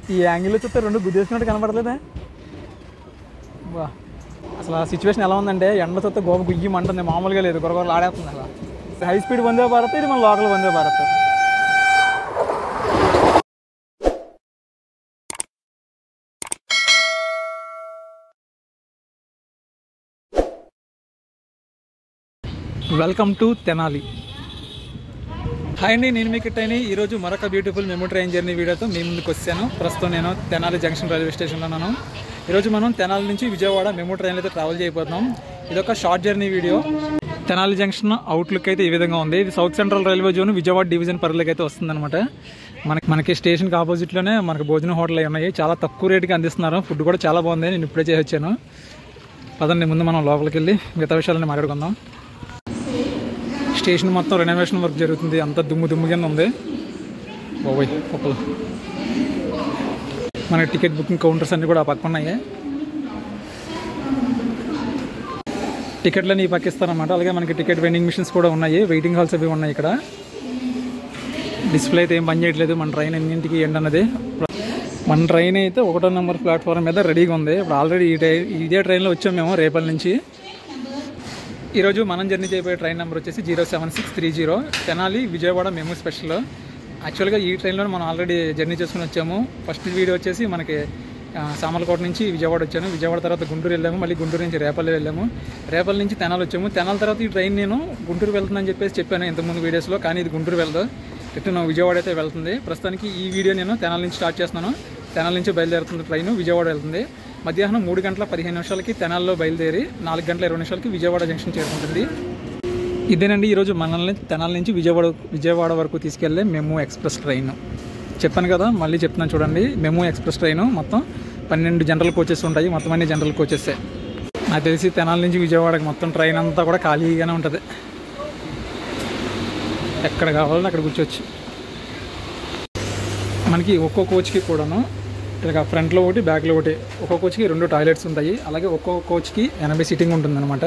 ఈ యాంగిల్లో చూస్తే రెండు గుద్దేసినట్టు కనపడలేదా వా అసలు ఆ సిచ్యువేషన్ ఎలా ఉందంటే ఎండ చూస్తే గోప గుయ్యమంటుంది మామూలుగా లేదు గొరగొరలు ఆడేస్తుంది అలా హై స్పీడ్ వందే భారత్ ఇది మన local Vande Bharat welcome to Tenali hi అండి నేను మీకు ఇట్టని ఈరోజు మరొక బ్యూటిఫుల్ మెమో ట్రైన్ జర్నీ వీడియోతో మీ ముందుకు వచ్చాను ప్రస్తుతం నేను తెనాలి జంక్షన్ రైల్వే స్టేషన్లో ఉన్నాను ఈరోజు మనం తెనాలి నుంచి విజయవాడ మెమో ట్రైన్లో అయితే ట్రావెల్ చేయబోతున్నాం ఇది ఒక short journey video Tenali junction outlook అయితే ఈ విధంగా ఉంది ఇది South Central Railway zone Vijayawada division పరిధిలోకి అయితే వస్తుందన్నమాట మనకి మనకి స్టేషన్కి ఆపోజిట్లోనే మనకి భోజన హోటల్ అయి ఉన్నాయి చాలా తక్కువ రేటుకి అందిస్తున్నారు ఫుడ్ కూడా చాలా బాగుంది నేను ఇప్పుడే చేసి వచ్చాను పదండి ముందు మనం లోపలికి వెళ్ళి మిగతా విషయాలన్నీ మాట్లాడుకుందాం స్టేషన్ మొత్తం రెనోవేషన్ వర్క్ జరుగుతుంది అంత దుమ్ము దుమ్ము కింద ఉంది బాబోయ్ ఒక్కలు మనకి టికెట్ బుకింగ్ కౌంటర్స్ అన్నీ కూడా ఆ పక్క ఉన్నాయి టికెట్లని ఈ పక్క ఇస్తారన్నమాట అలాగే మనకి టికెట్ వెండింగ్ మిషన్స్ కూడా ఉన్నాయి వెయిటింగ్ హాల్స్ అవి ఉన్నాయి ఇక్కడ డిస్ప్లే అయితే ఏం పని చేయట్లేదు మన ట్రైన్ ఎన్నింటికి ఎండ్ అన్నది మన ట్రైన్ అయితే ఒకటో నెంబర్ ప్లాట్ఫామ్ మీద రెడీగా ఉంది ఇప్పుడు ఆల్రెడీ ఈ ట్రైన్ ఇదే ట్రైన్లో వచ్చాం మేము రేపటి నుంచి ఈరోజు మనం జర్నీ చేయబోయే ట్రైన్ నెంబర్ వచ్చేసి zero seven six three zero Tenali Vijayawada MEMU special యాక్చువల్గా ఈ ట్రైన్లో మనం ఆల్రెడీ జర్నీ చేసుకుని వచ్చాము ఫస్ట్ వీడియో వచ్చేసి మనకి ఆ, సామర్లకోట నుంచి విజయవాడ వచ్చాను విజయవాడ తర్వాత గుంటూరు వెళ్ళాము మళ్ళీ గుంటూరు నుంచి రేపల్లి వెళ్ళాము రేపల్లి నుంచి తెనాలి వచ్చాము తెనాలి తర్వాత ఈ ట్రైన్ నేను గుంటూరు వెళ్తుందని చెప్పేసి చెప్పాను ఇంతకుముందు వీడియోస్లో కానీ ఇది గుంటూరు వెళ్ళదు రిటర్న్ విజయవాడ అయితే వెళ్తుంది ప్రస్తుతానికి ఈ వీడియో నేను తెనాలి నుంచి స్టార్ట్ చేస్తున్నాను తెనాలి నుంచి బయలుదేరుతుంది ట్రైన్ విజయవాడ వెళ్తుంది మధ్యాహ్నం మూడు గంటల పదిహేను నిమిషాలకి తెనాల్లో బయలుదేరి నాలుగు గంటల ఇరవై నిమిషాలకి విజయవాడ జంక్షన్ చేరుకుంటుంది ఇదేనండి ఈరోజు మనల్ని తెనాలి నుంచి విజయవాడ విజయవాడ వరకు తీసుకెళ్లే మెమో ఎక్స్ప్రెస్ ట్రైన్ చెప్పాను కదా మళ్ళీ చెప్తున్నాను చూడండి మెమో ఎక్స్ప్రెస్ ట్రైన్ మొత్తం పన్నెండు జనరల్ కోచెస్ ఉంటాయి మొత్తం అన్ని జనరల్ కోచెసే నాకు తెలిసి తెనాలి నుంచి విజయవాడకి మొత్తం ట్రైన్ అంతా కూడా ఖాళీగానే ఉంటుంది ఎక్కడ కావాలని అక్కడ కూర్చోవచ్చు మనకి ఒక్కో కోచ్కి కూడాను ఇలాగ ఫ్రంట్లో ఒకటి బ్యాక్లో ఒకటి ఒక్కో కోచ్కి రెండు టాయిలెట్స్ ఉంటాయి అలాగే ఒక్కో కోచ్కి ఎనభై సీటింగ్ ఉంటుందన్నమాట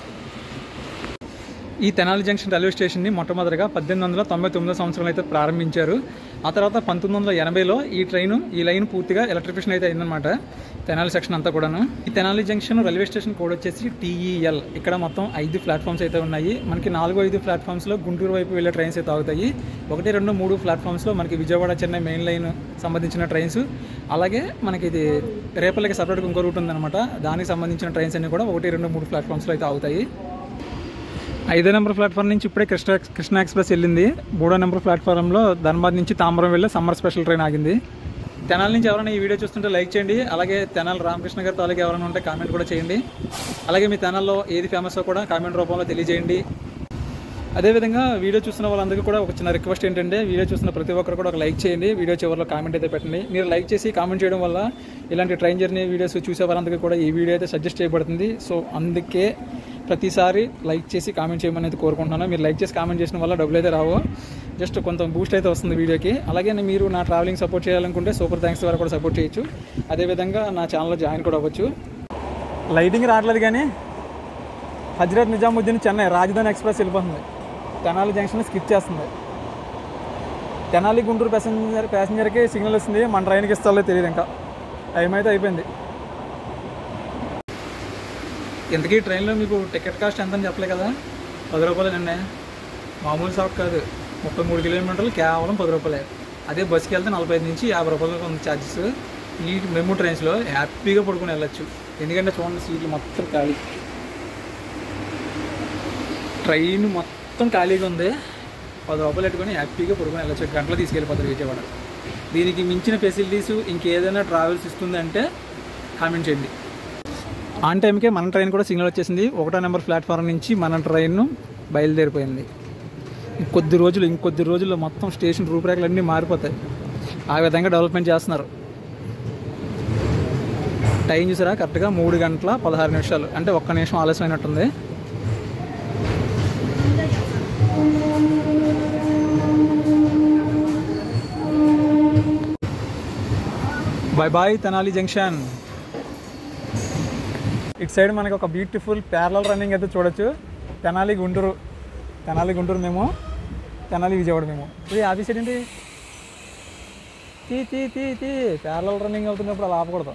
ఈ తెనాలి జంక్షన్ రైల్వే స్టేషన్ని మొట్టమొదటిగా పద్దెనిమిది వందల తొంభై తొమ్మిదో సంవత్సరంలో అయితే ప్రారంభించారు ఆ తర్వాత పంతొమ్మిది వందల ఎనభైలో ఈ ట్రైన్ ఈ లైన్ పూర్తిగా ఎలక్ట్రిఫికేషన్ అయితే అయిందనమాట తెనాలి సెక్షన్ అంతా కూడాను ఈ Tenali junction railway station code వచ్చేసి టీఈఎల్ ఇక్కడ మొత్తం ఐదు ప్లాట్ఫామ్స్ అయితే ఉన్నాయి మనకి నాలుగు ఐదు ప్లాట్ఫామ్స్లో గుంటూరు వైపు వెళ్ళే ట్రైన్స్ అయితే ఆగుతాయి ఒకటి రెండు మూడు ప్లాట్ఫామ్స్లో మనకి విజయవాడ చెన్నై మెయిన్ లైన్ సంబంధించిన ట్రైన్స్ అలాగే మనకి ఇది రేపల్లకి సపరేట్గా ఇంకో రూట్ ఉందన్నమాట దానికి సంబంధించిన ట్రైన్స్ అన్ని కూడా ఒకటి రెండు మూడు ప్లాట్ఫామ్స్లో అయితే ఆగుతాయి ఐదో నెంబర్ ప్లాట్ఫామ్ నుంచి ఇప్పుడే కృష్ణ కృష్ణ ఎక్స్ప్రెస్ వెళ్ళింది మూడో నెంబర్ ప్లాట్ఫామ్లో ధన్బాద్ నుంచి తాంబరం వెళ్ళే సమ్మర్ స్పెషల్ ట్రైన్ ఆగింది తెనాలి నుంచి ఎవరైనా ఈ వీడియో చూస్తుంటే లైక్ చేయండి అలాగే తెనాలి రామకృష్ణ గారి తాలూకు ఎవరైనా ఉంటే కామెంట్ కూడా చేయండి అలాగే మీ తెనాల్లో ఏది ఫేమస్ కూడా కామెంట్ రూపంలో తెలియజేయండి అదేవిధంగా వీడియో చూస్తున్న వాళ్ళందరికీ కూడా ఒక చిన్న రిక్వెస్ట్ ఏంటంటే వీడియో చూస్తున్న ప్రతి ఒక్కరు కూడా ఒక లైక్ చేయండి వీడియో చివరిలో కామెంట్ అయితే పెట్టండి మీరు లైక్ చేసి కామెంట్ చేయడం వల్ల ఇలాంటి ట్రైన్ జర్నీ వీడియోస్ చూసే వారందరికీ కూడా ఈ వీడియో అయితే సజెస్ట్ చేయబడుతుంది సో అందుకే ప్రతిసారి లైక్ చేసి కామెంట్ చేయమని అయితే కోరుకుంటున్నాను మీరు లైక్ చేసి కామెంట్ చేసిన వల్ల డబ్బులు అయితే రావు జస్ట్ కొంత బూస్ట్ అయితే వస్తుంది వీడియోకి అలాగే మీరు నా ట్రావెలింగ్ సపోర్ట్ చేయాలనుకుంటే సూపర్ థ్యాంక్స్ ద్వారా కూడా సపోర్ట్ చేయొచ్చు అదేవిధంగా నా ఛానల్లో జాయిన్ కూడా అవ్వచ్చు లైటింగ్ రావట్లేదు కానీ హజరత్ నిజాముద్దీన్ చెన్నై రాజధాని ఎక్స్ప్రెస్ వెళ్ళిపోతుంది తెనాలి జంక్షన్ స్కిప్ చేస్తుంది తెనాలి గుంటూరు ప్యాసింజర్ ప్యాసింజర్కి సిగ్నల్ వస్తుంది మన ట్రైన్కి ఇస్తాలో తెలియదు ఇంకా టైం అయితే అయిపోయింది ఇంతకీ ట్రైన్లో మీకు టికెట్ కాస్ట్ ఎంత అని చెప్పలే కదా పది రూపాయలు నిన్నే మామూలు షాప్ కాదు ముప్పై మూడు కిలోమీటర్లు కేవలం పది రూపాయలే అదే బస్కి వెళ్తే నలభై ఐదు నుంచి యాభై రూపాయలు ఉంది ఛార్జెస్ ఈ మెమో ట్రైన్స్లో హ్యాపీగా పడుకుని వెళ్ళొచ్చు ఎందుకంటే చూడండి సీట్లు మొత్తం ఖాళీ ట్రైన్ మొత్తం ఖాళీగా ఉంది పది రూపాయలు పెట్టుకొని హ్యాపీగా పడుకొని వెళ్ళచ్చు గంటలో తీసుకెళ్ళిపోతారు విజయవాడ దీనికి మించిన ఫెసిలిటీస్ ఇంకేదైనా ట్రావెల్స్ ఇస్తుందంటే కామెంట్ చేయండి ఆన్ టైంకే మన ట్రైన్ కూడా సిగ్నల్ వచ్చేసింది ఒకటో నెంబర్ ప్లాట్ఫామ్ నుంచి మన ట్రైన్ బయలుదేరిపోయింది ఇంకొద్ది రోజులు ఇంకొద్ది రోజుల్లో మొత్తం స్టేషన్ రూపురేఖలు అన్నీ మారిపోతాయి ఆ విధంగా డెవలప్మెంట్ చేస్తున్నారు టైం చూసారా కరెక్ట్గా మూడు గంటల పదహారు నిమిషాలు అంటే ఒక్క నిమిషం ఆలస్యం అయినట్టుంది బాయ్ బాయ్ తెనాలి జంక్షన్ ఇటు సైడ్ మనకి ఒక బ్యూటిఫుల్ ప్యారలల్ రన్నింగ్ అయితే చూడొచ్చు తెనాలి గుంటూరు తెనాలి గుంటూరు మేము తెనాలి విజయవాడ మేము ఇది ఆఫీస్ ఏంటి తీ తీ తీ తీ ప్యారల రన్నింగ్ అవుతున్నప్పుడు అలా ఆపకూడదు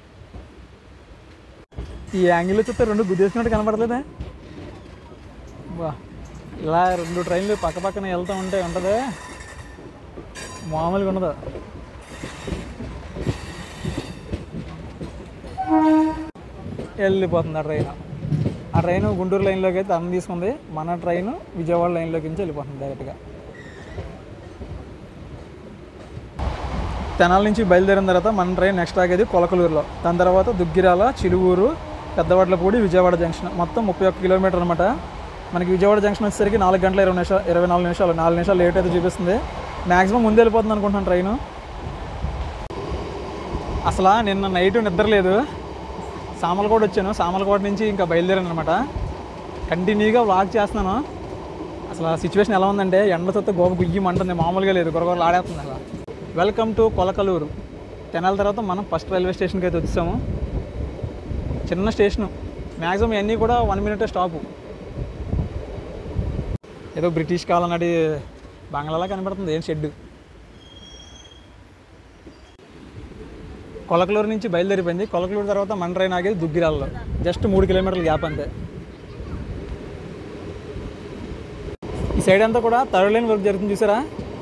ఈ యాంగిల్లో చూస్తే రెండు గుద్దేసినట్టు కనపడలేదా బా ఇలా రెండు ట్రైన్లు పక్క పక్కన వెళ్తూ ఉంటే ఉంటుంది మామూలుగా ఉండదు వెళ్ళిపోతుంది ఆ ట్రైన్ ఆ ట్రైన్ గుంటూరు లైన్లోకి అయితే అన్నం తీసుకుంది మన ట్రైన్ విజయవాడ లైన్లోకి నుంచి వెళ్ళిపోతుంది డైరెక్ట్గా తెనాల నుంచి బయలుదేరిన తర్వాత మన ట్రైన్ నెక్స్ట్ ఆగేది కొలకలూరులో దాని తర్వాత దుగ్గిరాల చిలువూరు పెద్దవడ్లపూడి విజయవాడ జంక్షన్ మొత్తం ముప్పై ఒక్క కిలోమీటర్ అనమాట మనకి విజయవాడ జంక్షన్ వచ్చేసరికి నాలుగు గంటల ఇరవై నిమిషాలు ఇరవై నాలుగు నిమిషాలు నాలుగు నిమిషాలు లేట్ అయితే చూపిస్తుంది మ్యాక్సిమం ముందు వెళ్ళిపోతుంది అనుకుంటున్నాను ట్రైను అసలు నిన్న నైట్ నిద్రలేదు సామలకోట వచ్చాను సామలకోట నుంచి ఇంకా బయలుదేరాను అనమాట కంటిన్యూగా వ్లాగ్ చేస్తున్నాను అసలు ఆ సిచ్యువేషన్ ఎలా ఉందంటే ఎండ చూస్తే గోప గుయ్యమంటుంది మామూలుగా లేదు గొరగొరలు ఆడేస్తుంది అలా వెల్కమ్ టు కొలకలూరు తెనాల తర్వాత మనం ఫస్ట్ రైల్వే స్టేషన్కి అయితే వచ్చాము చిన్న స్టేషను మ్యాక్సిమం ఇవన్నీ కూడా వన్ మినిట్ స్టాపు ఏదో బ్రిటిష్ కాలం నాటి బంగ్లాలా కనబడుతుంది ఏం షెడ్ కొలకలూరు నుంచి బయలుదేరిపోయింది కొలకలూరు తర్వాత మన ట్రైన్ ఆగేది దుగ్గిరాల్లో జస్ట్ మూడు కిలోమీటర్ల గ్యాప్ అంతే ఈ సైడ్ అంతా కూడా థర్డ్ లైన్ వర్క్ జరుగుతుంది చూసారా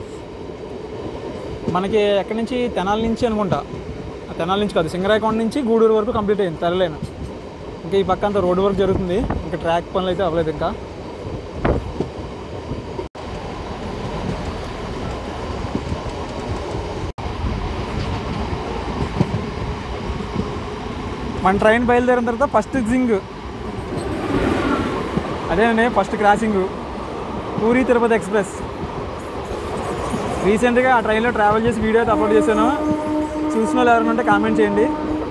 మనకి ఎక్కడి నుంచి తెనాల నుంచి అనుకుంటా ఆ తెనాల నుంచి కాదు సింగరాయకొండ నుంచి గూడూరు వరకు కంప్లీట్ అయింది థర్డ్ లైన్ ఇంకా ఈ పక్క అంతా రోడ్డు వర్క్ జరుగుతుంది ఇంకా ట్రాక్ పనులు అయితే అవ్వలేదు ఇంకా మన ట్రైన్ బయలుదేరిన తర్వాత ఫస్ట్ జింగ్ అదేనండి first crossing Puri Tirupati express రీసెంట్గా ఆ ట్రైన్లో ట్రావెల్ చేసి వీడియో అయితే అప్లోడ్ చేశాను చూసిన వాళ్ళు ఎవరైనా ఉంటే కామెంట్ చేయండి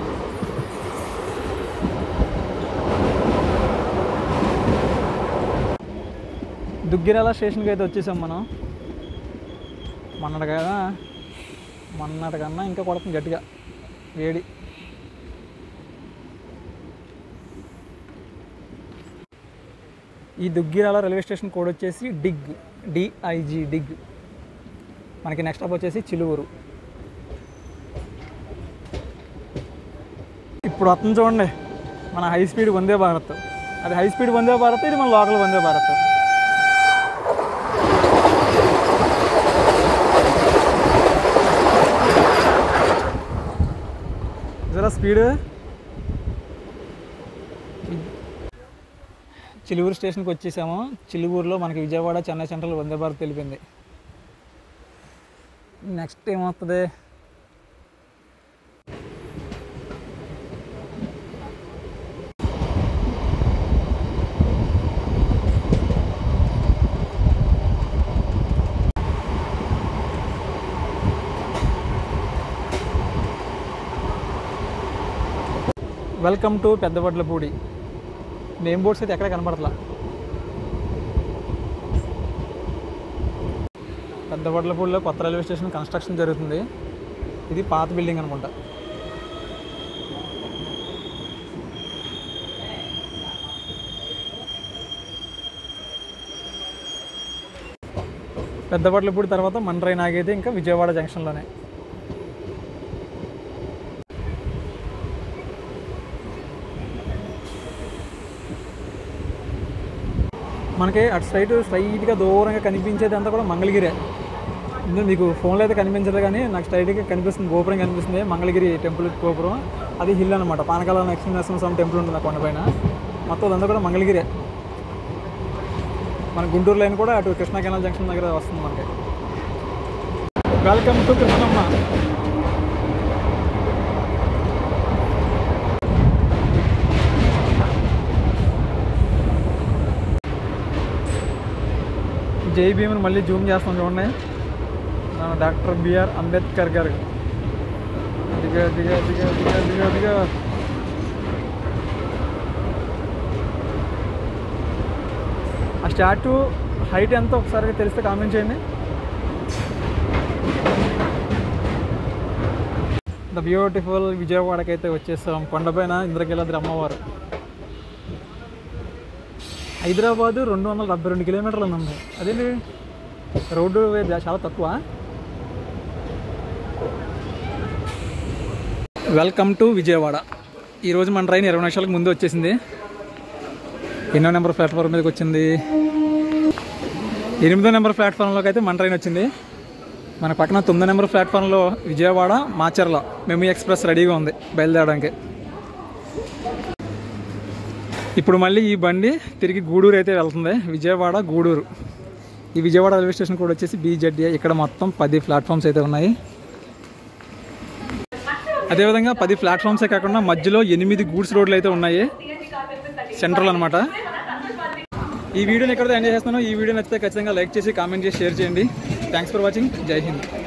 దుగ్గిరాల స్టేషన్కి అయితే వచ్చేసాం మనం మొన్నటి కదా మొన్నటి కన్నా ఇంకా కొడుతుంది గట్టిగా వేడి ఈ దుగ్గిరాల రైల్వే స్టేషన్ కోడ్ వచ్చేసి డిగ్ డిఐజి డిగ్ మనకి నెక్స్ట్ స్టాప్ వచ్చేసి చిలువూరు ఇప్పుడు వస్తుంది చూడండి మన హై స్పీడ్ వందే భారత్ అది హై స్పీడ్ వందే భారత్ ఇది మన లోకల్ వందే భారత్ జరా స్పీడ్ చిలువూరు స్టేషన్కి వచ్చేసాము చిలువూరులో మనకి విజయవాడ చెన్నై సెంట్రల్ వందే భారత్ తెలిపింది నెక్స్ట్ ఏమవుతుంది welcome to Peddavadlapudi name boards అయితే ఎక్కడ కనపడట్లా పెద్దవడ్లపూడిలో కొత్త రైల్వే స్టేషన్ కన్స్ట్రక్షన్ జరుగుతుంది ఇది పాత బిల్డింగ్ అనుకుంటా పెద్దవడ్లపూడి తర్వాత మన ట్రైన్ ఆగేది ఇంకా విజయవాడ జంక్షన్లోనే మనకి అటు సైడ్ స్ట్రైట్గా దూరంగా కనిపించేది అంతా కూడా మంగళగిరే ఇందులో మీకు ఫోన్లో అయితే కనిపించదు కానీ నాకు స్ట్రైట్గా కనిపిస్తుంది గోపురం కనిపిస్తుంది మంగళగిరి టెంపుల్ గోపురం అది హిల్ అనమాట పానకాల లక్ష్మీనరసింహ స్వామి టెంపుల్ ఉంటుంది ఆ కొండపైన మొత్తం అదంతా కూడా మంగళగిరే మన గుంటూరు లైన్ కూడా అటు కృష్ణా కెనాల్ జంక్షన్ దగ్గర వస్తుంది మనకి వెల్కమ్ టు కృష్ణమ్మ జై భీమ్ని మళ్ళీ జూమ్ చేస్తాం చూడండి మన డాక్టర్ బిఆర్ అంబేద్కర్ గారు దిగా దిగా దిగా దిగా దిగా దిగా ఆ స్టాట్యూ హైట్ ఎంత ఒకసారి తెలిస్తే కామెంట్ చేయండి ద బ్యూటిఫుల్ విజయవాడకి అయితే వచ్చేసాం కొండపైన ఇంద్రకీలాద్రి అమ్మవారు హైదరాబాద్ రెండు వందల డెబ్బై రెండు కిలోమీటర్లు ఉంది అదేంటి రోడ్డు వే- చాలా తక్కువ వెల్కమ్ టు విజయవాడ ఈరోజు మన ట్రైన్ ఇరవై నిమిషాలకు ముందు వచ్చేసింది ఎన్నో నెంబర్ ప్లాట్ఫామ్ మీదకి వచ్చింది ఎనిమిదో నెంబర్ ప్లాట్ఫామ్లోకి అయితే మన ట్రైన్ వచ్చింది మన పక్కన తొమ్మిదో నెంబర్ ప్లాట్ఫామ్లో విజయవాడ మాచర్ల మెమీ ఎక్స్ప్రెస్ రెడీగా ఉంది బయలుదేరడానికి ఇప్పుడు మళ్ళీ ఈ బండి తిరిగి గూడూరు అయితే వెళ్తుంది విజయవాడ గూడూరు ఈ విజయవాడ రైల్వే స్టేషన్ కూడా వచ్చేసి బీజెడ్ఏ ఇక్కడ మొత్తం పది ప్లాట్ఫామ్స్ అయితే ఉన్నాయి అదేవిధంగా పది ప్లాట్ఫామ్సే కాకుండా మధ్యలో ఎనిమిది గూడ్స్ రోడ్లు అయితే ఉన్నాయి సెంట్రల్ అనమాట ఈ వీడియోని ఎక్కడ ఎంజాయ్ చేస్తున్నానో ఈ వీడియో నచ్చితే ఖచ్చితంగా లైక్ చేసి కామెంట్ చేసి షేర్ చేయండి థ్యాంక్స్ ఫర్ వాచింగ్ జై హింద్